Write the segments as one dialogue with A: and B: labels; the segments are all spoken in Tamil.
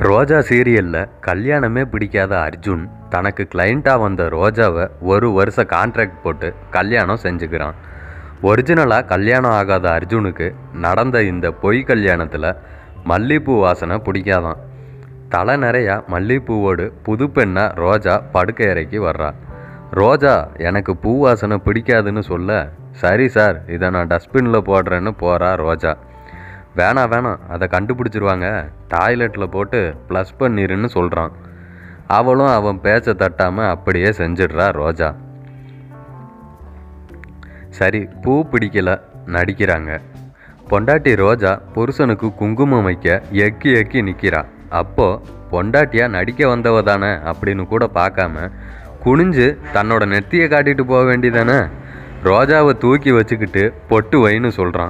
A: ரோஜா சீரியலில் கல்யாணமே பிடிக்காத அர்ஜுன் தனக்கு கிளைண்ட்டாக வந்த ரோஜாவை ஒரு வருஷ கான்ட்ராக்ட் போட்டு கல்யாணம் செஞ்சுக்கிறான் ஒரிஜினலாக கல்யாணம் ஆகாத அர்ஜுனுக்கு நடந்த இந்த பொய் கல்யாணத்தில் மல்லிகைப்பூ வாசனை பிடிக்காதான் தலை நிறையா மல்லிகைப்பூவோடு புது பெண்ணாக ரோஜா படுக்கை அறைக்கு வர்றா ரோஜா எனக்கு பூ வாசனை பிடிக்காதுன்னு சொல்ல சரி சார் இதை நான் டஸ்ட்பினில் போடுறேன்னு போகிறா ரோஜா வேணாம் வேணாம் அதை கண்டுபிடிச்சிருவாங்க டாய்லெட்டில் போட்டு ப்ளஸ் பண்ணிருன்னு சொல்கிறான் அவளும் அவன் பேச்சை தட்டாமல் அப்படியே செஞ்சிடுறா ரோஜா சரி பூ பிடிக்கல நடிக்கிறாங்க பொண்டாட்டி ரோஜா புருஷனுக்கு குங்குமம் வைக்க எக்கி எக்கி நிற்கிறா அப்போ பொண்டாட்டியா நடிக்க வந்தவ தானே அப்படின்னு கூட பார்க்காம குனிஞ்சு தன்னோட நெத்தியை காட்டிட்டு போக வேண்டியதானே ரோஜாவை தூக்கி வச்சுக்கிட்டு பொட்டு வைன்னு சொல்கிறான்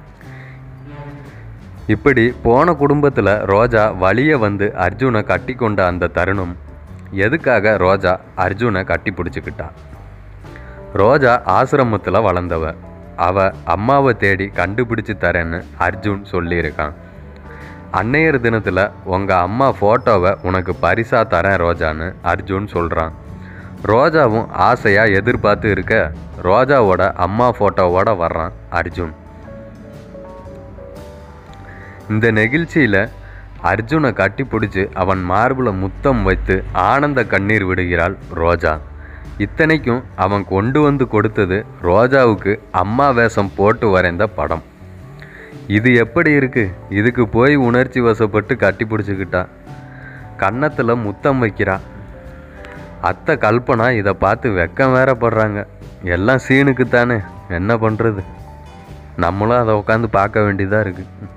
A: இப்படி போன குடும்பத்தில் ரோஜா வழிய வந்து அர்ஜுனை கட்டி கொண்ட அந்த தருணம் எதுக்காக ரோஜா அர்ஜுனை கட்டி பிடிச்சிக்கிட்டா ரோஜா ஆசிரமத்தில் வளர்ந்தவ அவ அம்மாவை தேடி கண்டுபிடிச்சு தரேன்னு அர்ஜுன் சொல்லியிருக்கான் அன்னையர் தினத்தில் உங்கள் அம்மா ஃபோட்டோவை உனக்கு பரிசாக தரேன் ரோஜான்னு அர்ஜுன் சொல்கிறான் ரோஜாவும் ஆசையாக எதிர்பார்த்து இருக்க ரோஜாவோட அம்மா ஃபோட்டோவோட வர்றான் அர்ஜுன் இந்த நெகிழ்ச்சியில் அர்ஜுனை கட்டி பிடிச்சி அவன் மார்பில் முத்தம் வைத்து ஆனந்த கண்ணீர் விடுகிறாள் ரோஜா இத்தனைக்கும் அவன் கொண்டு வந்து கொடுத்தது ரோஜாவுக்கு அம்மா வேஷம் போட்டு வரைந்த படம் இது எப்படி இருக்கு இதுக்கு போய் உணர்ச்சி வசப்பட்டு கட்டி பிடிச்சிக்கிட்டா கன்னத்தில் முத்தம் வைக்கிறா அத்தை கல்பனா இதை பார்த்து வெக்கம் வேற படுறாங்க எல்லாம் சீனுக்கு தானே என்ன பண்ணுறது நம்மளும் அதை உட்காந்து பார்க்க வேண்டியதாக இருக்குது